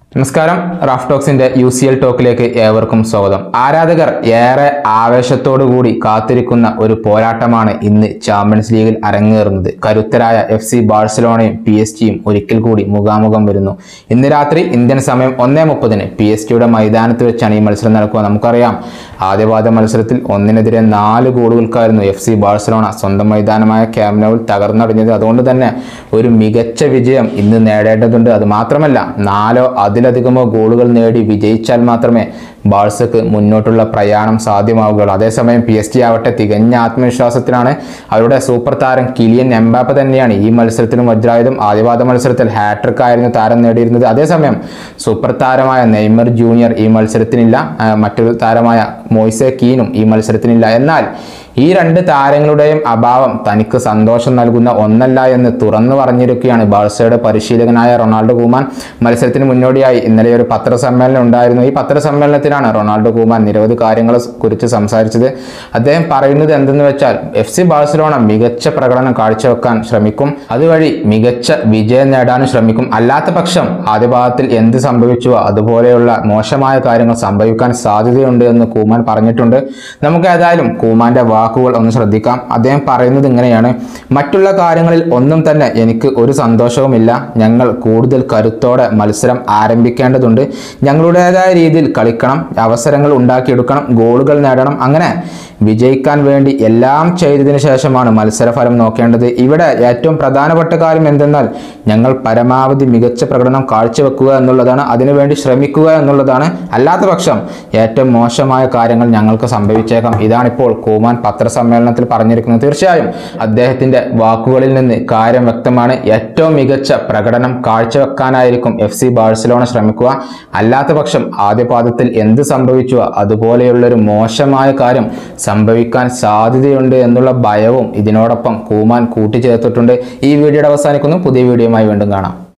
നമസ്കാരം റാഫ് ടോക്സിന്റെ U C L ടോക്കിലേക്ക് ഏവർക്കും സ്വാഗതം ആരാധകർ ഏറെ ആവേശത്തോടു കൂടി കാത്തിരിക്കുന്ന ഒരു പോരാട്ടമാണ് ഇന്ന് ചാമ്പ്യൻസ് ലീഗിൽ അരങ്ങേറുന്നത് കരുത്തരായ എഫ് സി ബാഴ്സലോണയും പി എസ് ജിയും ഒരിക്കൽ കൂടി മുഖാമുഖം വരുന്നു ഇന്ന് രാത്രി ഇന്ത്യൻ സമയം ഒന്നേ മുപ്പതിന് പി എസ് ജിയുടെ മൈതാനത്ത് വെച്ചാണ് ഈ മത്സരം നടക്കുക നമുക്കറിയാം ആദ്യപാദ മത്സരത്തിൽ ഒന്നിനെതിരെ നാല് ഗോളുകൾക്കായിരുന്നു എഫ് സി ബാഴ്സലോണ സ്വന്തം മൈതാനമായ ക്യാമ്നോവിൽ തകർന്നടിഞ്ഞത് അതുകൊണ്ട് തന്നെ ഒരു മികച്ച വിജയം ഇന്ന് നേടേണ്ടതുണ്ട് അത് മാത്രമല്ല നാലോ അതിലധികമോ ഗോളുകൾ നേടി വിജയിച്ചാൽ മാത്രമേ ബാഴ്സക്ക് മുന്നോട്ടുള്ള പ്രയാണം സാധ്യമാവുകയുള്ളൂ അതേസമയം പി എസ് ജി ആവട്ടെ തികഞ്ഞ ആത്മവിശ്വാസത്തിലാണ് അവരുടെ സൂപ്പർ താരം കിലിയൻ എംബാപ്പ തന്നെയാണ് ഈ മത്സരത്തിലും വജ്രായുധം ആദ്യപാദ മത്സരത്തിൽ ഹാട്രിക് ആയിരുന്നു താരം നേടിയിരുന്നത് അതേസമയം സൂപ്പർ താരമായ നെയ്മർ ജൂനിയർ ഈ മത്സരത്തിനില്ല ആ, മറ്റൊരു താരമായ മോയ്സെ കീനും ഈ മത്സരത്തിനില്ല എന്നാൽ ഈ രണ്ട് താരങ്ങളുടെയും അഭാവം തനിക്ക് സന്തോഷം നൽകുന്ന ഒന്നല്ല എന്ന് തുറന്നു പറഞ്ഞിരിക്കുകയാണ് ബാഴ്സയുടെ പരിശീലകനായ റൊണാൾഡോ കൂമാൻ മത്സരത്തിന് മുന്നോടിയായി ഇന്നലെ ഒരു പത്രസമ്മേളനം ഉണ്ടായിരുന്നു ഈ പത്രസമ്മേളനത്തിലാണ് റൊണാൾഡോ കൂമാൻ നിരവധി കാര്യങ്ങളെ കുറിച്ച് സംസാരിച്ചത് അദ്ദേഹം പറയുന്നത് എന്തെന്ന് വെച്ചാൽ എഫ് സി ബാഴ്സലോണ മികച്ച പ്രകടനം കാഴ്ചവെക്കാൻ ശ്രമിക്കും അതുവഴി മികച്ച വിജയം നേടാനും ശ്രമിക്കും അല്ലാത്ത പക്ഷം ആദ്യ ഭാഗത്തിൽ എന്ത് സംഭവിച്ചുവോ അതുപോലെയുള്ള മോശമായ കാര്യങ്ങൾ സംഭവിക്കാൻ സാധ്യതയുണ്ട് എന്ന് കൂമാൻ പറഞ്ഞിട്ടുണ്ട് നമുക്ക് ഏതായാലും കൂമാന്റെ വാക്കുകൾ ഒന്ന് ശ്രദ്ധിക്കാം അദ്ദേഹം പറയുന്നത് ഇങ്ങനെയാണ് മറ്റുള്ള കാര്യങ്ങളിൽ ഒന്നും തന്നെ എനിക്ക് ഒരു സന്തോഷവുമില്ല ഞങ്ങൾ കൂടുതൽ കരുത്തോടെ മത്സരം ആരംഭിക്കേണ്ടതുണ്ട് ഞങ്ങളുടേതായ രീതിയിൽ കളിക്കണം അവസരങ്ങൾ ഉണ്ടാക്കിയെടുക്കണം ഗോളുകൾ നേടണം അങ്ങനെ വിജയിക്കാൻ വേണ്ടി എല്ലാം ചെയ്തതിനു ശേഷമാണ് മത്സരഫലം നോക്കേണ്ടത് ഇവിടെ ഏറ്റവും പ്രധാനപ്പെട്ട കാര്യം എന്തെന്നാൽ ഞങ്ങൾ പരമാവധി മികച്ച പ്രകടനം കാഴ്ചവെക്കുക എന്നുള്ളതാണ് അതിനുവേണ്ടി ശ്രമിക്കുക എന്നുള്ളതാണ് അല്ലാത്ത പക്ഷം ഏറ്റവും മോശമായ കാര്യങ്ങൾ ഞങ്ങൾക്ക് സംഭവിച്ചേക്കാം ഇതാണിപ്പോൾ കൂമാൻ പത്രസമ്മേളനത്തിൽ പറഞ്ഞിരിക്കുന്നത് തീർച്ചയായും അദ്ദേഹത്തിന്റെ വാക്കുകളിൽ നിന്ന് കാര്യം വ്യക്തമാണ് ഏറ്റവും മികച്ച പ്രകടനം കാഴ്ചവെക്കാനായിരിക്കും എഫ് സി ബാഴ്സലോണ ശ്രമിക്കുക അല്ലാത്ത പക്ഷം ആദ്യ പാദത്തിൽ എന്ത് സംഭവിച്ചുവോ അതുപോലെയുള്ളൊരു മോശമായ കാര്യം സംഭവിക്കാൻ സാധ്യതയുണ്ട് എന്നുള്ള ഭയവും ഇതിനോടൊപ്പം കൂമാൻ കൂട്ടിച്ചേർത്തിട്ടുണ്ട് ഈ വീഡിയോയുടെ അവസാനിക്കുന്നു പുതിയ വീഡിയോയുമായി വീണ്ടും കാണാം